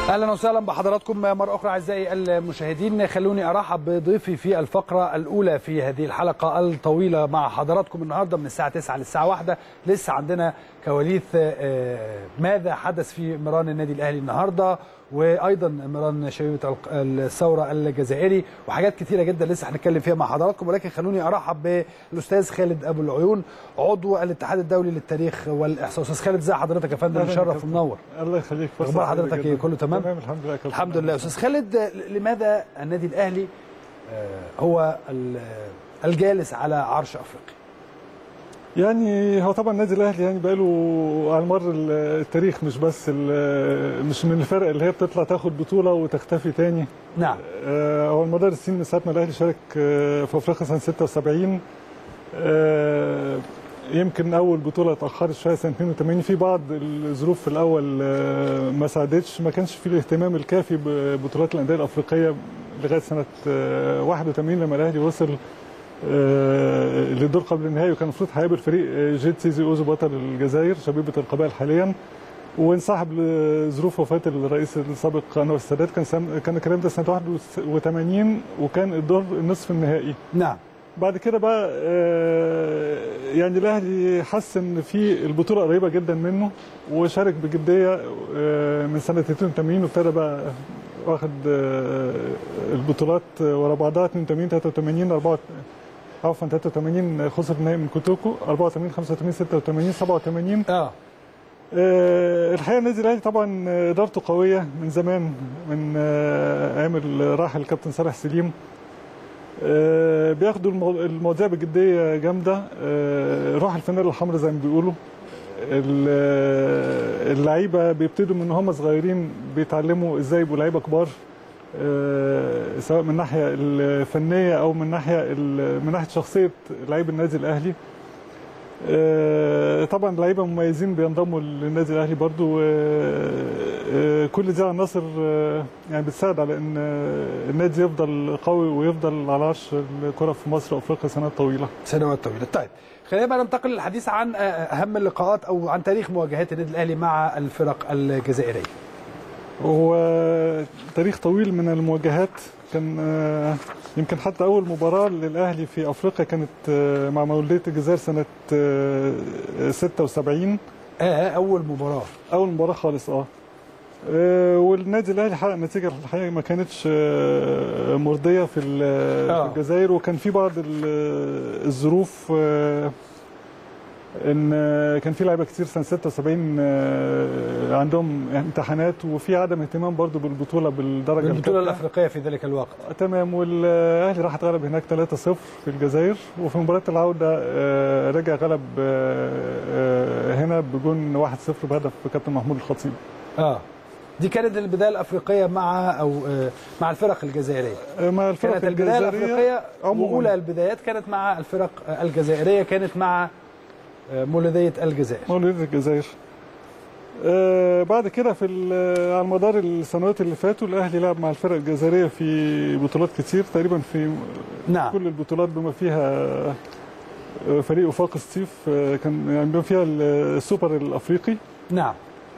اهلا وسهلا بحضراتكم مره اخرى اعزائي المشاهدين خلوني ارحب بضيفي في الفقره الاولى في هذه الحلقه الطويله مع حضراتكم النهارده من الساعه 9 للساعه 1 لسه عندنا كواليس ماذا حدث في مران النادي الاهلي النهارده وايضا مران شبيبه الثوره الجزائري وحاجات كثيره جدا لسه هنتكلم فيها مع حضراتكم ولكن خلوني ارحب بالاستاذ خالد ابو العيون عضو الاتحاد الدولي للتاريخ والاحصاء استاذ خالد ازي حضرتك يا فندم مشرف ومنور الله يخليك اخبار حضرتك ايه كله تمام تمام الحمد لله الحمد لله استاذ خالد لماذا النادي الاهلي هو الجالس على عرش افريقيا يعني هو طبعا النادي الاهلي يعني بقى له على مر التاريخ مش بس مش من الفرق اللي هي بتطلع تاخد بطوله وتختفي تاني نعم هو مدار السنين من ساعه ما الاهلي شارك في افريقيا سنه 76 يمكن اول بطوله اتاخرت شويه سنه 82 في بعض الظروف في الاول ما ساعدتش ما كانش في الاهتمام الكافي ببطولات الانديه الافريقيه لغايه سنه 81 لما الاهلي وصل للدور قبل النهائي وكان المفروض هيقابل فريق جيت سيزي اوزو بطل الجزائر شبيبه القبائل حاليا وانسحب لظروف وفاه الرئيس السابق انور السادات كان سم... كان الكلام ده سنه 81 وكان الدور النصف النهائي نعم بعد كده بقى يعني الاهلي حس ان في البطوله قريبه جدا منه وشارك بجديه من سنه 82 وابتدى بقى واخد البطولات ورا بعضها 82 83 4 عفوا 83 خسر النهائي من كوتوكو 84 85 86 87 اه الحقيقه النادي الاهلي طبعا ادارته قويه من زمان من ايام الراحل الكابتن صالح سليم بياخدوا المواضيع بجديه جامده روح الفانيلا الحمراء زي ما بيقولوا اللعيبه بيبتدوا من هم صغيرين بيتعلموا ازاي يبقوا لعيبه كبار سواء من الناحيه الفنيه او من ناحيه من ناحيه شخصيه لعيب النادي الاهلي طبعا لعيبه مميزين بينضموا للنادي الاهلي برضو كل دي عناصر يعني بتساعد على ان النادي يفضل قوي ويفضل على عرش الكره في مصر وافريقيا سنوات طويله سنوات طويله طيب خلينا بقى ننتقل للحديث عن اهم اللقاءات او عن تاريخ مواجهات النادي الاهلي مع الفرق الجزائريه هو تاريخ طويل من المواجهات كان يمكن حتى اول مباراه للاهلي في افريقيا كانت مع مولوديه الجزائر سنه 76 اه اول مباراه اول مباراه خالص اه والنادي الاهلي حقق نتيجه الحقيقه ما كانتش مرضيه في الجزائر وكان في بعض الظروف ان كان في لعيبه كتير سنه 76 عندهم امتحانات وفي عدم اهتمام برضو بالبطوله بالدرجه البطوله الافريقيه في ذلك الوقت تمام والاهلي راح اتغلب هناك 3-0 في الجزائر وفي مباراه العوده رجع غلب هنا بجون 1-0 بهدف كابتن محمود الخطيب اه دي كانت البدايه الافريقيه مع او مع الفرق الجزائريه مع الفرق كانت البدايه الافريقيه واولى البدايات كانت مع الفرق الجزائريه كانت مع مولودية الجزائر مولودية الجزائر آه بعد كده في على مدار السنوات اللي فاتوا الاهلي لعب مع الفرق الجزائريه في بطولات كتير تقريبا في نعم. كل البطولات بما فيها فريق وفاق الصيف كان يعني بما فيها السوبر الافريقي نعم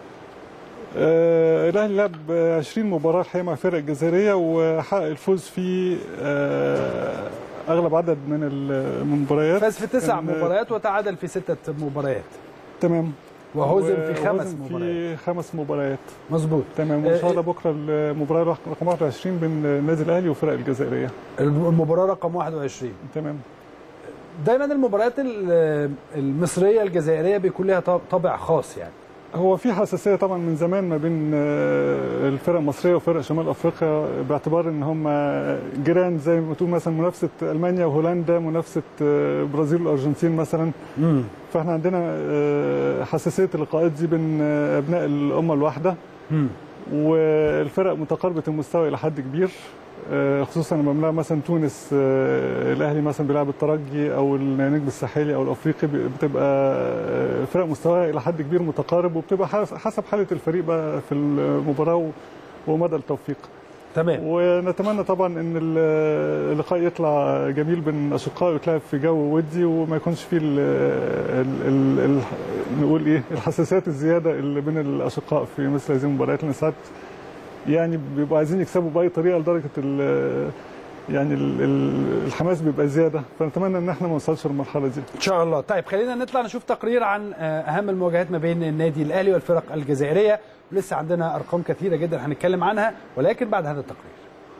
آه الاهلي لعب 20 مباراه الحقيقه مع الفرق الجزائريه وحقق الفوز في آه اغلب عدد من المباريات فاز في تسع مباريات وتعادل في سته مباريات تمام وهزم في خمس مباريات في خمس مباريات مظبوط تمام وان شاء الله بكره المباراه رقم 21 بين النادي الاهلي والفرق الجزائريه المباراه رقم 21 تمام دايما المباريات المصريه الجزائريه بيكون لها طابع خاص يعني هو في حساسيه طبعا من زمان ما بين الفرق المصريه وفرق شمال افريقيا باعتبار ان هم جيران زي ما تقول مثلا منافسه المانيا وهولندا منافسه البرازيل والارجنتين مثلا مم. فاحنا عندنا حساسيه اللقاءات دي بين ابناء الامه الواحده مم. والفرق متقاربه المستوى الى حد كبير خصوصا لما بنلعب مثلا تونس الاهلي مثلا بيلعب الترجي او النجم الساحلي او الافريقي بتبقى فرق مستواها الى حد كبير متقارب وبتبقى حسب حاله الفريق بقى في المباراه ومدى التوفيق تمام ونتمنى طبعا ان اللقاء يطلع جميل بين اشقاء ويتلعب في جو ودي وما يكونش فيه ال ال ال نقول ايه الحساسيات الزياده اللي بين الاشقاء في مثل هذه المباريات لان ساعات يعني بيبقوا عايزين يكسبوا باي طريقه لدرجه ال يعني ال- ال- الحماس بيبقى زياده فنتمنى ان احنا ما نوصلش للمرحله دي ان شاء الله طيب خلينا نطلع نشوف تقرير عن آه، اهم المواجهات ما بين النادي الاهلي والفرق الجزائريه ولسه عندنا ارقام كثيره جدا هنتكلم عنها ولكن بعد هذا التقرير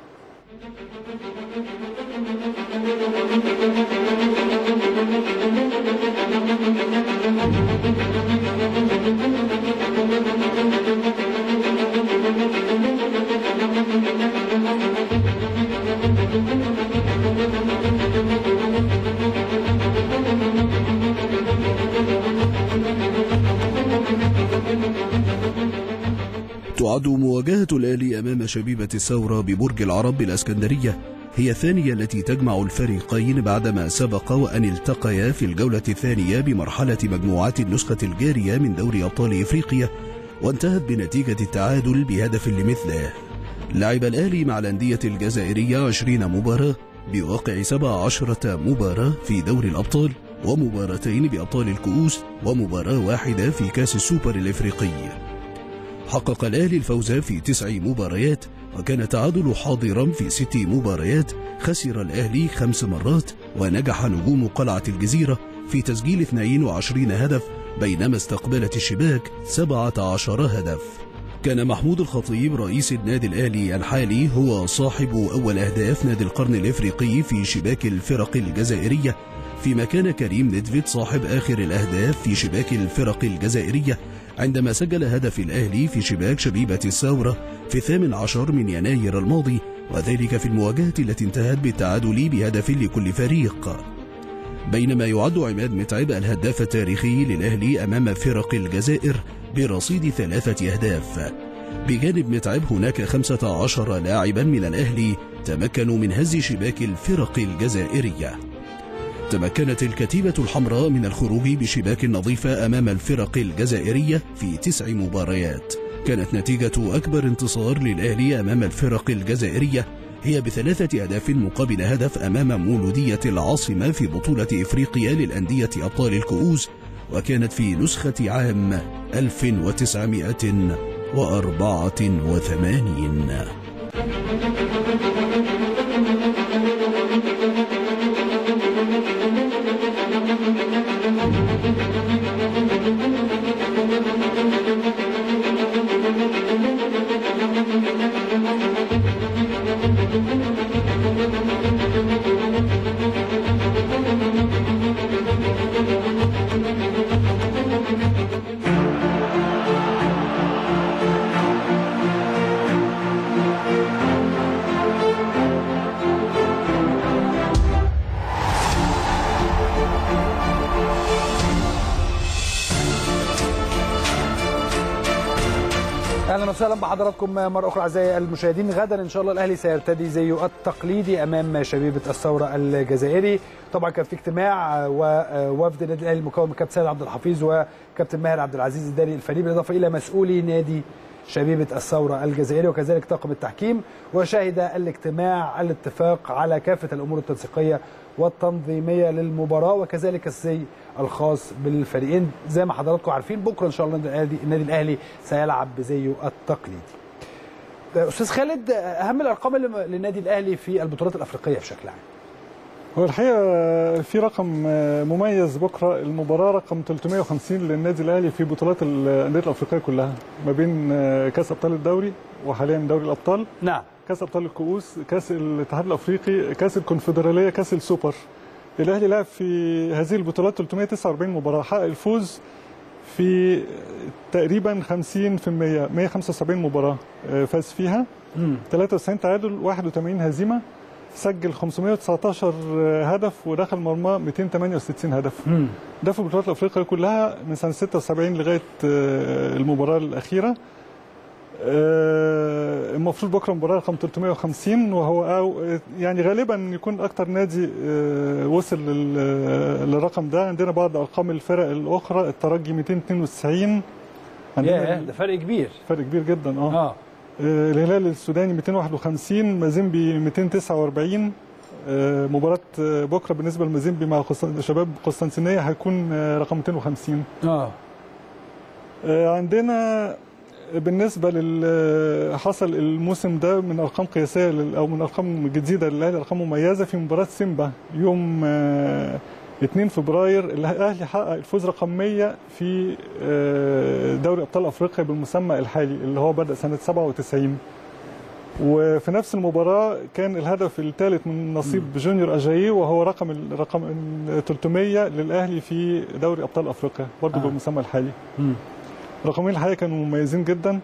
تعد مواجهة الأهلي أمام شبيبة الثورة ببرج العرب بالأسكندرية هي الثانية التي تجمع الفريقين بعدما سبق وأن التقيا في الجولة الثانية بمرحلة مجموعات النسخة الجارية من دوري أبطال إفريقيا وانتهت بنتيجة التعادل بهدف لمثله لعب الأهلي مع الأندية الجزائرية 20 مباراة بواقع 17 مباراة في دوري الأبطال ومباراتين بأبطال الكؤوس ومباراة واحدة في كأس السوبر الإفريقي حقق الأهلي الفوز في تسع مباريات وكان التعادل حاضرا في ست مباريات خسر الأهلي خمس مرات ونجح نجوم قلعة الجزيرة في تسجيل 22 هدف بينما استقبلت الشباك 17 هدف كان محمود الخطيب رئيس النادي الأهلي الحالي هو صاحب أول أهداف نادي القرن الإفريقي في شباك الفرق الجزائرية فيما كان كريم ندفيد صاحب آخر الأهداف في شباك الفرق الجزائرية عندما سجل هدف الأهلي في شباك شبيبة الثورة في الثامن عشر من يناير الماضي وذلك في المواجهة التي انتهت بالتعادل بهدف لكل فريق بينما يعد عماد متعب الهداف التاريخي للأهلي أمام فرق الجزائر برصيد ثلاثة أهداف بجانب متعب هناك 15 لاعبا من الأهلي تمكنوا من هز شباك الفرق الجزائرية تمكنت الكتيبة الحمراء من الخروج بشباك نظيفة أمام الفرق الجزائرية في تسع مباريات كانت نتيجة أكبر انتصار للأهلي أمام الفرق الجزائرية هي بثلاثة أهداف مقابل هدف أمام مولودية العاصمة في بطولة إفريقيا للأندية أبطال الكؤوس وكانت في نسخة عام 1984 اهلا وسهلا بحضراتكم مره اخرى اعزائي المشاهدين غدا ان شاء الله الاهلي سيرتدي زيه التقليدي امام شبيبه الثوره الجزائري طبعا كان في اجتماع ووفد النادي الاهلي المكون من كابتن سيد عبد الحفيظ وكابتن ماهر عبد العزيز الداري الفريق بالاضافه الى مسؤولي نادي شبيبه الثوره الجزائري وكذلك طاقم التحكيم وشهد الاجتماع الاتفاق على كافه الامور التنسيقيه والتنظيميه للمباراه وكذلك الزي الخاص بالفريقين زي ما حضراتكم عارفين بكره ان شاء الله النادي الأهلي- النادي الاهلي سيلعب بزيه التقليدي. استاذ خالد اهم الارقام اللي- للنادي الاهلي في البطولات الافريقيه بشكل عام. هو الحقيقه في رقم مميز بكره المباراه رقم 350 للنادي الاهلي في بطولات الانديه الافريقيه كلها ما بين كاس ابطال الدوري وحاليا دوري الابطال نعم كاس ابطال الكؤوس كاس الاتحاد الافريقي كاس الكونفدراليه كاس السوبر الاهلي لعب في هذه البطولات 349 مباراه حقق الفوز في تقريبا 50% 175 مباراه آه، فاز فيها مم. 93 تعادل 81 هزيمه سجل 519 هدف ودخل مرمى 268 هدف مم. ده في البطولات الافريقيه كلها من سنه 76 لغايه آه، المباراه الاخيره آه، المفروض بكره مباراه رقم 350 وهو أو يعني غالبا يكون اكتر نادي آه، وصل لل- للرقم ده عندنا بعض ارقام الفرق الاخرى الترجي 292 ياه عندنا ده فرق كبير. فرق كبير جدا اه اه آه، الهلال السوداني 251 مازيمبي 249 آه، مباراة آه، بكرة بالنسبة لمازيمبي مع قسط- شباب قسطنطينية هيكون آه، رقم 250 اه آه، عندنا بالنسبه لل حصل الموسم ده من ارقام قياسيه لل- او من ارقام جديده للاهلي ارقام مميزه في مباراه سيمبا يوم آه، 2 فبراير الاهلي حقق الفوز رقم 100 في آه، دوري ابطال افريقيا بالمسمى الحالي اللي هو بدا سنه 97 وفي نفس المباراه كان الهدف الثالث من نصيب جونيور اجاييه وهو رقم الرقم 300 للاهلي في دوري ابطال افريقيا برضه آه. بالمسمى الحالي مم. رقمين الحقيقه كانوا مميزين جدا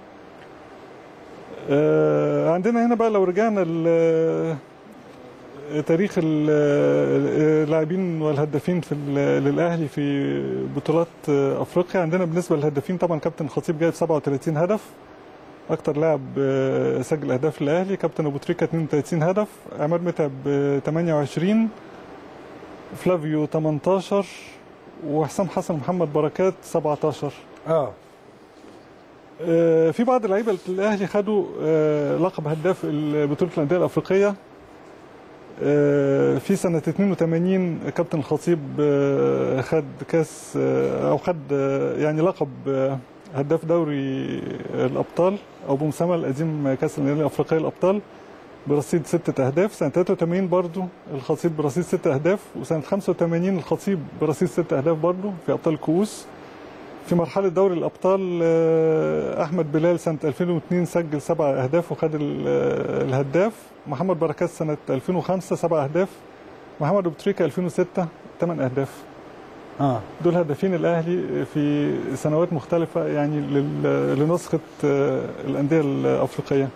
آه، عندنا هنا بقى لو رجعنا ل تاريخ ال- اللاعبين والهدافين في ال- للاهلي في بطولات افريقيا عندنا بالنسبه للهدافين طبعا كابتن خطيب جايب 37 هدف اكتر لاعب آه، سجل اهداف للاهلي كابتن ابو تريكه 32 هدف عماد متعب آه، 28 فلافيو 18 وحسام حسن محمد بركات 17 اه آه، في بعض اللعيبه الاهلي خدوا آه، لقب هداف بطوله الانديه الافريقيه آه، في سنه 82 كابتن الخطيب آه، خد كاس آه، او خد آه، يعني لقب آه، هداف دوري الابطال او بمسمى القديم كاس الانديه الافريقيه الابطال برصيد ستة أهداف سنة 83 برضو الخطيب برصيد ستة أهداف وسنة 85 الخطيب برصيد ستة أهداف برضو في أبطال الكؤوس في مرحلة دوري الأبطال آه، أحمد بلال سنة 2002 سجل سبع أهداف وخد ال- آه، الهداف محمد بركات سنة 2005 سبع أهداف محمد أبو تريكة 2006 ثمان أهداف اه دول هدافين الأهلي في سنوات مختلفة يعني لل- لنسخة آه، الأندية الأفريقية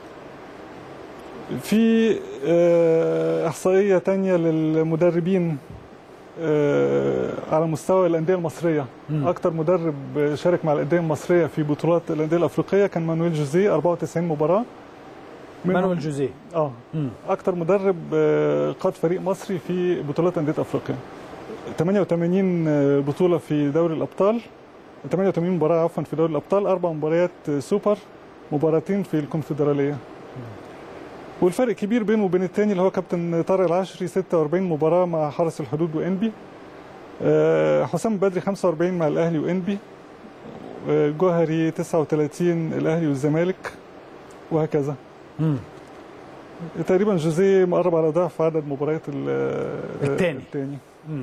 في آه، إحصائية تانية للمدربين آه، على مستوى الأندية المصرية مم. أكتر مدرب شارك مع الأندية المصرية في بطولات الأندية الأفريقية كان مانويل جوزيه 94 مباراة منهم- مانويل جوزيه اه مم. اكتر مدرب آه، قاد فريق مصري في بطولات انديه افريقيا 88 آه، بطوله في دوري الابطال 88 مباراه عفوا في دوري الابطال اربع مباريات آه، سوبر مباراتين في الكونفدراليه والفرق كبير بينه وبين الثاني اللي هو كابتن طارق العشري 46 مباراه مع حرس الحدود وانبي آه، حسام بدري 45 مع الاهلي وانبي آه، جوهري 39 الاهلي والزمالك وهكذا مم. تقريبا جوزيه مقرب على ضعف عدد مباريات ال- التاني. التاني مم.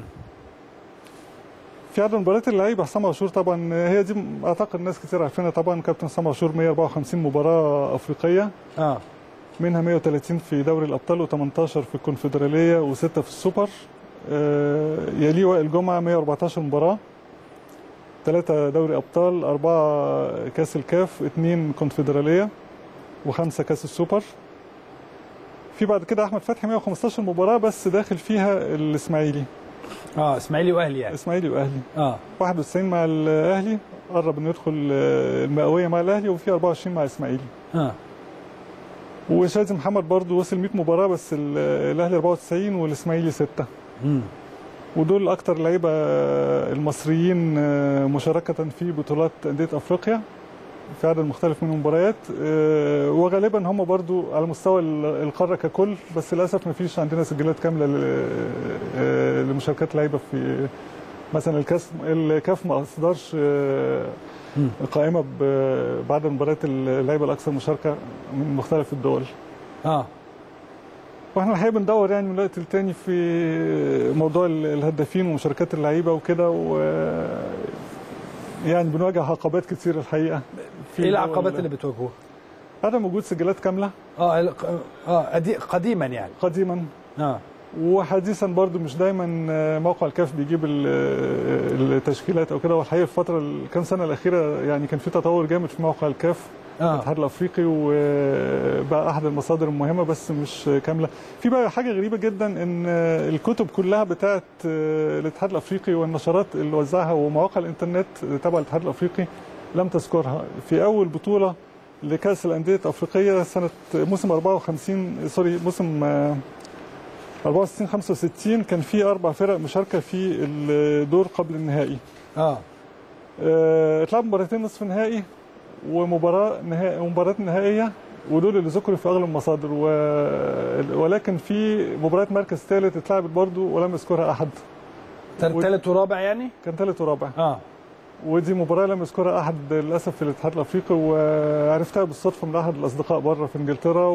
في عدد مباريات اللعيبه حسام عاشور طبعا هي دي اعتقد ناس كتير عارفينها طبعا كابتن حسام عاشور 154 مباراه افريقيه اه منها 130 في دوري الابطال و18 في الكونفدراليه وسته في السوبر آه، يليه وائل جمعه 114 مباراه ثلاثة دوري أبطال أربعة كأس الكاف اثنين كونفدرالية وخمسة كأس السوبر في بعد كده أحمد فتحي 115 مباراة بس داخل فيها الإسماعيلي اه اسماعيلي واهلي يعني إسماعيلي وأهلي اه 91 مع الأهلي قرب إنه يدخل آه، المئوية مع الأهلي وفي 24 مع الإسماعيلي اه وشادي محمد برضو وصل 100 مباراة بس ال- الأهلي 94 والإسماعيلي 6 مم. ودول أكتر لعيبة المصريين مشاركة في بطولات أندية أفريقيا في عدد مختلف من المباريات آه، وغالبا هم برضو على مستوى ال- القارة ككل بس للأسف ما فيش عندنا سجلات كاملة ل- آه، لمشاركات لعيبة في مثلا الكاس الكاف ما أصدرش آه، مم. قائمة ب- بعدد مباريات اللعيبة الأكثر مشاركة من مختلف الدول اه واحنا الحقيقه بندور يعني من وقت للتاني في موضوع ال- الهدافين ومشاركات اللعيبه وكده و يعني بنواجه عقبات كتير الحقيقه في ايه الدول- العقبات اللي بتواجهوها؟ عدم وجود سجلات كامله اه ال- اه أدي- قديما يعني قديما اه وحديثا برضو مش دايما موقع الكاف بيجيب ال- التشكيلات او كده والحقيقه الفتره الكام سنه الاخيره يعني كان في تطور جامد في موقع الكاف اه الاتحاد الافريقي وبقى احد المصادر المهمه بس مش كامله في بقى حاجه غريبه جدا ان الكتب كلها بتاعت الاتحاد الافريقي والنشرات اللي وزعها ومواقع الانترنت تبع الاتحاد الافريقي لم تذكرها في اول بطوله لكاس الانديه الافريقيه سنه موسم 54 سوري موسم آه، 64 65 كان في اربع فرق مشاركه في الدور قبل النهائي اه آه، اتلعب مباراتين نصف نهائي ومباراه نهائي ومباراه نهائيه ودول اللي ذكروا في اغلب المصادر و... ولكن في مباراه مركز ثالث اتلعبت برضه ولم يذكرها احد تالت ورابع يعني؟ كان ثالث ورابع اه ودي مباراه لم يذكرها احد للاسف في الاتحاد الافريقي وعرفتها بالصدفه من احد الاصدقاء بره في انجلترا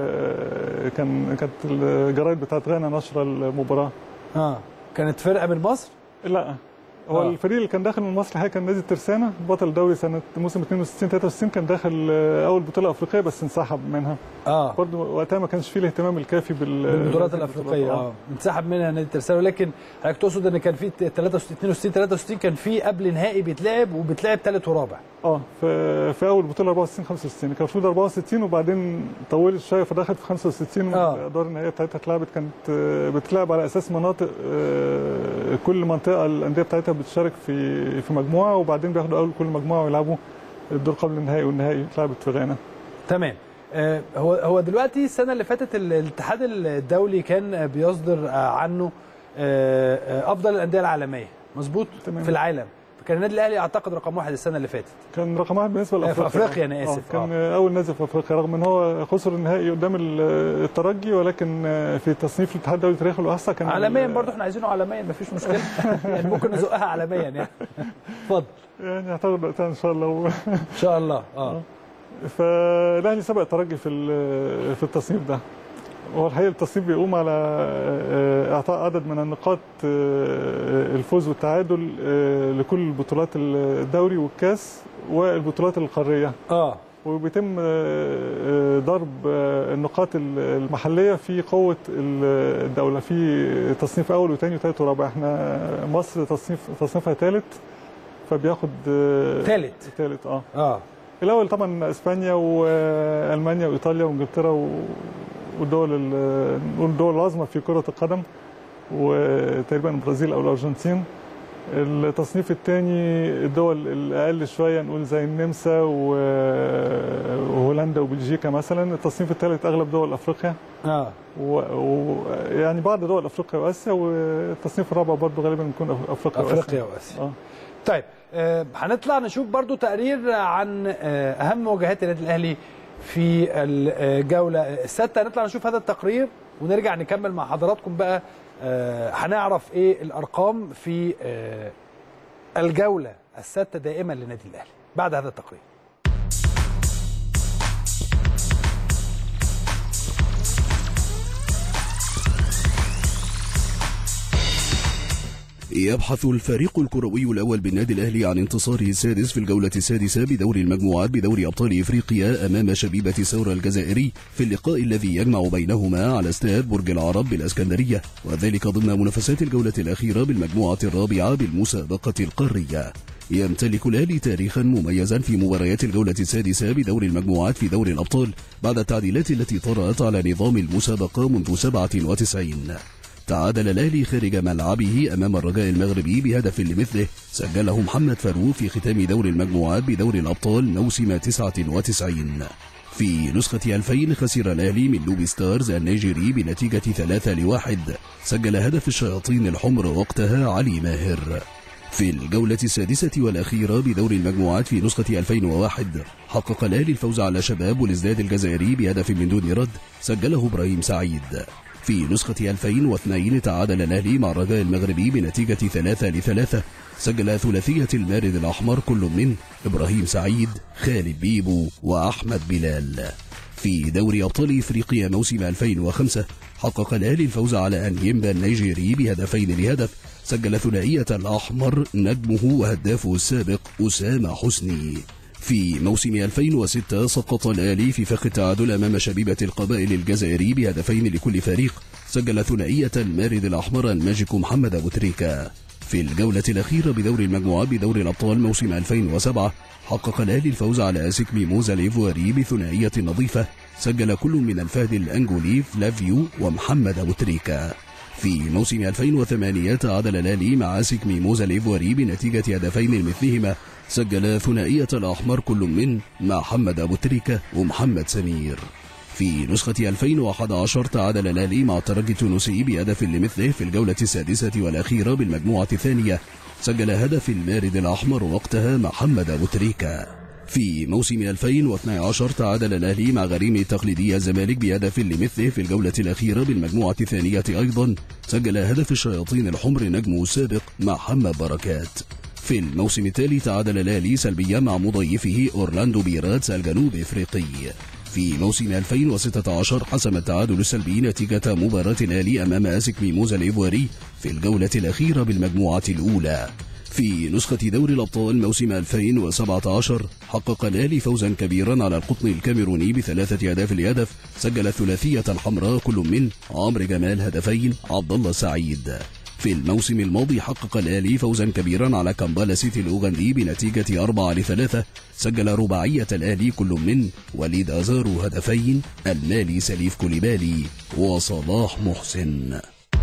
وكان كانت الجرايد بتاعت غانا نشره المباراه اه كانت فرقه من مصر لا هو آه. آه. الفريق اللي كان داخل من مصر الحقيقه كان نادي الترسانه بطل دوري سنه موسم 62 63 كان داخل آه، اول بطوله افريقيه بس انسحب منها اه برضه وقتها ما كانش فيه الاهتمام الكافي بال بالبطولات الافريقيه اه انسحب منها نادي الترسانه ولكن حضرتك تقصد ان كان في 63 62 63 كان في قبل نهائي بيتلعب وبيتلعب ثالث ورابع اه في, في اول بطوله 64 65 كان المفروض 64 وبعدين طولت شويه فدخلت في 65 آه. الادوار النهائيه بتاعتها اتلعبت كانت آه، بتلعب على اساس مناطق آه، كل منطقه الانديه بتاعتها بتشارك في في مجموعه وبعدين بياخدوا اول كل مجموعه ويلعبوا الدور قبل النهائي والنهائي اتلعبت في غانا تمام آه، هو هو دلوقتي السنه اللي فاتت ال- الاتحاد الدولي كان بيصدر آه، عنه آه، آه، افضل الانديه العالميه مظبوط تمام. في العالم فكان النادي الاهلي اعتقد رقم واحد السنه اللي فاتت كان رقم واحد بالنسبه في لافريقيا أفريقيا أنا آه، آسف، كان اول نازل في افريقيا رغم ان هو خسر النهائي قدام ال- الترجي ولكن في تصنيف الاتحاد الدولي تاريخه الاحصى كان عالميا برضه احنا عايزينه عالميا مفيش مشكله يعني ممكن نزقها عالميا يعني اتفضل يعني اعتقد وقتها ان شاء الله ان شاء الله اه فالاهلي سبق الترجي في ال- في التصنيف ده هو الحقيقه التصنيف بيقوم على آه، اعطاء عدد من النقاط آه، الفوز والتعادل آه، لكل بطولات الدوري والكاس والبطولات القاريه اه وبيتم آه، آه، ضرب آه، النقاط ال- المحليه في قوه ال- الدوله في تصنيف اول وثاني وثالث ورابع احنا مصر تصنيف تصنيفها ثالث فبياخد ثالث ثالث اه اه الاول طبعا اسبانيا والمانيا وايطاليا وانجلترا و- والدول ال- نقول الدول العظمى في كره القدم وتقريبا البرازيل او الارجنتين التصنيف الثاني الدول الاقل شويه نقول زي النمسا و- وهولندا وبلجيكا مثلا التصنيف الثالث اغلب دول افريقيا اه ويعني بعض دول افريقيا واسيا والتصنيف الرابع برضه غالبا بيكون أف- افريقيا واسيا افريقيا واسيا اه طيب آه، هنطلع نشوف برضو تقرير عن آه، اهم مواجهات النادي الاهلي في الجوله السادسه هنطلع نشوف هذا التقرير ونرجع نكمل مع حضراتكم بقى آه، هنعرف ايه الارقام في آه، الجوله السادسه دائما للنادي الاهلي بعد هذا التقرير يبحث الفريق الكروي الأول بالنادي الأهلي عن انتصاره السادس في الجولة السادسة بدور المجموعات بدوري أبطال إفريقيا أمام شبيبة ثورة الجزائري في اللقاء الذي يجمع بينهما على استاد برج العرب بالأسكندرية وذلك ضمن منافسات الجولة الأخيرة بالمجموعة الرابعة بالمسابقة القارية يمتلك الأهلي تاريخا مميزا في مباريات الجولة السادسة بدور المجموعات في دوري الأبطال بعد التعديلات التي طرأت على نظام المسابقة منذ 97 تعادل الأهلي خارج ملعبه أمام الرجاء المغربي بهدف لمثله سجله محمد فاروق في ختام دور المجموعات بدور الأبطال موسم 99 في نسخة 2000 خسر الأهلي من لوبي ستارز النيجيري بنتيجة 3 لواحد سجل هدف الشياطين الحمر وقتها علي ماهر في الجولة السادسة والأخيرة بدور المجموعات في نسخة 2001 حقق الأهلي الفوز على شباب والازداد الجزائري بهدف من دون رد سجله إبراهيم سعيد في نسخة 2002 تعادل الأهلي مع الرجاء المغربي بنتيجة 3 لثلاثة سجل ثلاثية المارد الأحمر كل من إبراهيم سعيد خالد بيبو وأحمد بلال في دوري أبطال إفريقيا موسم 2005 حقق الأهلي الفوز على أنيمبا النيجيري بهدفين لهدف سجل ثنائية الأحمر نجمه وهدافه السابق أسامة حسني في موسم 2006 سقط الأهلي في فخ التعادل أمام شبيبة القبائل الجزائري بهدفين لكل فريق سجل ثنائية المارد الأحمر الماجيك محمد أبو تريكة في الجولة الأخيرة بدور المجموعات بدور الأبطال موسم 2007 حقق الأهلي الفوز على أسك ميموزا الإيفواري بثنائية نظيفة سجل كل من الفهد الأنجولي فلافيو ومحمد أبو تريكة في موسم 2008 تعادل الأهلي مع أسك ميموزا الإيفواري بنتيجة هدفين لمثلهما سجل ثنائية الأحمر كل من محمد أبو تريكة ومحمد سمير في نسخة 2011 تعادل الأهلي مع الترجي التونسي بهدف لمثله في الجولة السادسة والأخيرة بالمجموعة الثانية سجل هدف المارد الأحمر وقتها محمد أبو تريكة في موسم 2012 تعادل الأهلي مع غريمه التقليدي الزمالك بهدف لمثله في الجولة الأخيرة بالمجموعة الثانية أيضا سجل هدف الشياطين الحمر نجمه السابق محمد بركات في الموسم التالي تعادل الأهلي سلبيا مع مضيفه أورلاندو بيراتس الجنوب إفريقي في موسم 2016 حسم التعادل السلبي نتيجة مباراة الأهلي أمام أسك ميموزا الإيفواري في الجولة الأخيرة بالمجموعة الأولى في نسخة دوري الأبطال موسم 2017 حقق الأهلي فوزا كبيرا على القطن الكاميروني بثلاثة أهداف الهدف سجل الثلاثية الحمراء كل من عمرو جمال هدفين عبد الله سعيد في الموسم الماضي حقق الأهلي فوزا كبيرا على كامبالا سيتي الأوغندي بنتيجة 4 لثلاثة سجل رباعية الأهلي كل من وليد أزارو هدفين المالي سليف كوليبالي وصلاح محسن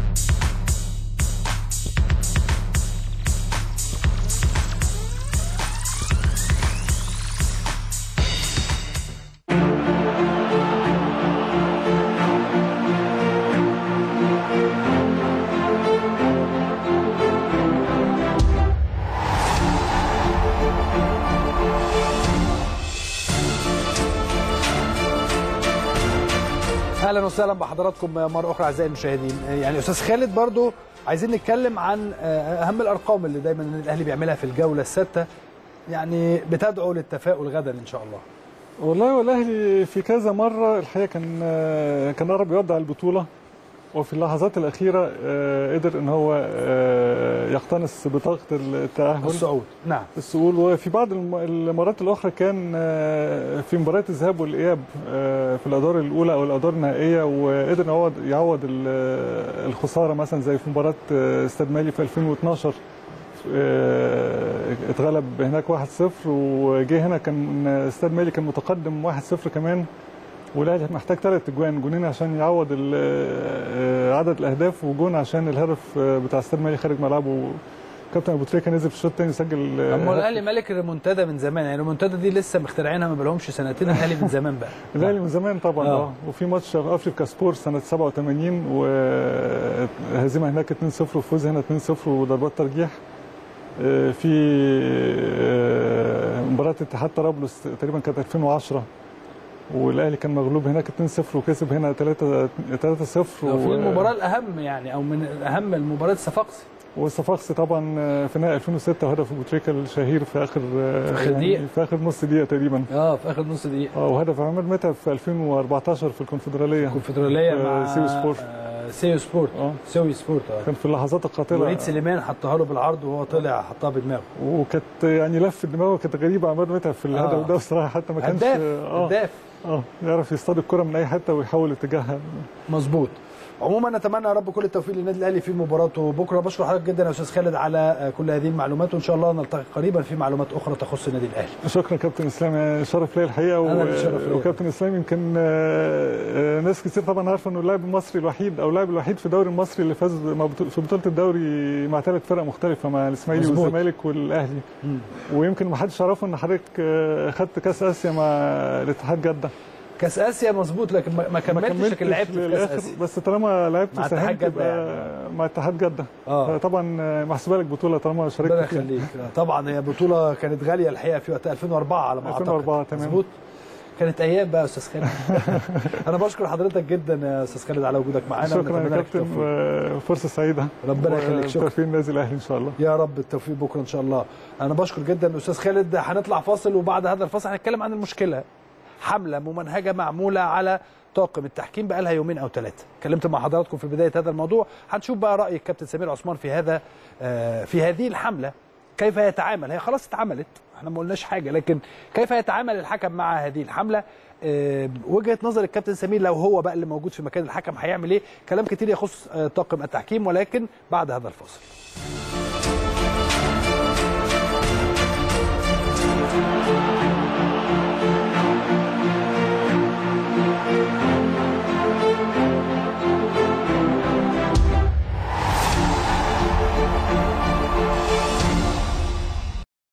اهلا وسهلا بحضراتكم مره اخرى اعزائي المشاهدين يعني استاذ خالد برضو عايزين نتكلم عن اهم الارقام اللي دايما الاهلي بيعملها في الجوله السادسه يعني بتدعو للتفاؤل غدا ان شاء الله والله والاهلي في كذا مره الحقيقه كان كان قرب يودع البطوله وفي اللحظات الاخيره آه، قدر ان هو آه، يقتنص بطاقه التاهل الصعود نعم السؤول وفي بعض الم- المرات الاخرى كان آه، في مباريات الذهاب والاياب آه، في الادوار الاولى او الادوار النهائيه وقدر ان هو يعوض ال- الخساره مثلا زي في مباراه آه، استاد مالي في 2012 آه، اتغلب هناك 1-0 وجه هنا كان استاد مالي كان متقدم 1-0 كمان والاهلي محتاج ثلاث اجوان جونين عشان يعوض ال- آه، عدد الاهداف وجون عشان الهدف آه، بتاع استاد مالي خارج ملعبه كابتن ابو تريكه نزل في الشوط الثاني سجل آه، اما الاهلي مالك الريمونتادا من زمان يعني الريمونتادا دي لسه مخترعينها ما بقالهمش سنتين الاهلي من زمان بقى الاهلي من زمان طبعا آه. اه وفي ماتش افريقيا سبور سنه 87 وهزيمه هناك 2-0 وفوز هنا 2-0 وضربات ترجيح آه، في آه، مباراه اتحاد طرابلس تقريبا كانت 2010 والاهلي كان مغلوب هناك 2-0 وكسب هنا 3 3-0 لو في المباراه الاهم يعني او من اهم المباريات الصفاقسي والصفاقسي طبعا آه، في نهائي 2006 وهدف ابو تريكه الشهير في اخر آه، في آخر دقيقة. في اخر نص دقيقه تقريبا اه في اخر نص دقيقه اه وهدف عماد متعب في 2014 في الكونفدراليه الكونفدراليه في مع سيو سبورت. آه، سيو سبورت اه سيوي سبورت اه كان في اللحظات القاتله وليد سليمان حطها له بالعرض وهو طلع حطها بدماغه وكانت يعني لف دماغه كانت غريبه عماد متعب في الهدف آه. ده بصراحه حتى ما كانش هداف اه هداف اه يعرف يصطاد الكره من اي حته ويحول اتجاهها مظبوط عموما نتمنى يا رب كل التوفيق للنادي الاهلي في مباراته بكره بشكر حضرتك جدا يا استاذ خالد على آه، كل هذه المعلومات وان شاء الله نلتقي قريبا في معلومات اخرى تخص النادي الاهلي شكرا كابتن اسلام يعني شرف ليا الحقيقه أنا اللي شرف ليا. وكابتن اسلام يمكن آه، آه، ناس كتير طبعا عارفه انه اللاعب المصري الوحيد او اللاعب الوحيد في الدوري المصري اللي فاز مع بطو- في بطوله الدوري مع ثلاث فرق مختلفه مع الاسماعيلي مظبوط. والزمالك والاهلي مم. ويمكن ما حدش يعرفه ان حضرتك آه، خدت كاس اسيا مع الاتحاد جده كاس اسيا مظبوط لكن ما- ما كملتش لكن لعبت في كاس للآخر، اسيا بس طالما لعبت مع اتحاد وساهمت جدة يبقى مع اتحاد جده اه طبعا محسوبه لك بطوله طالما ربنا شاركت فيها يخليك طبعا هي بطوله كانت غاليه الحقيقه في وقت 2004 على ما اعتقد 2004 تمام. مظبوط كانت ايام بقى يا استاذ خالد انا بشكر حضرتك جدا يا استاذ خالد على وجودك معانا شكرا ونتمنى يا لك كابتن التوفيق. آه، فرصه سعيده ربنا يخليك شكرا توفيق النادي الاهلي ان شاء الله يا رب التوفيق بكره ان شاء الله انا بشكر جدا استاذ خالد هنطلع فاصل وبعد هذا الفاصل هنتكلم عن المشكله حمله ممنهجه معموله على طاقم التحكيم بقى لها يومين او ثلاثه اتكلمت مع حضراتكم في بدايه هذا الموضوع هنشوف بقى راي الكابتن سمير عثمان في هذا آه، في هذه الحمله كيف يتعامل هي خلاص اتعملت احنا ما قلناش حاجه لكن كيف يتعامل الحكم مع هذه الحمله آه، وجهه نظر الكابتن سمير لو هو بقى اللي موجود في مكان الحكم هيعمل ايه كلام كتير يخص آه، طاقم التحكيم ولكن بعد هذا الفاصل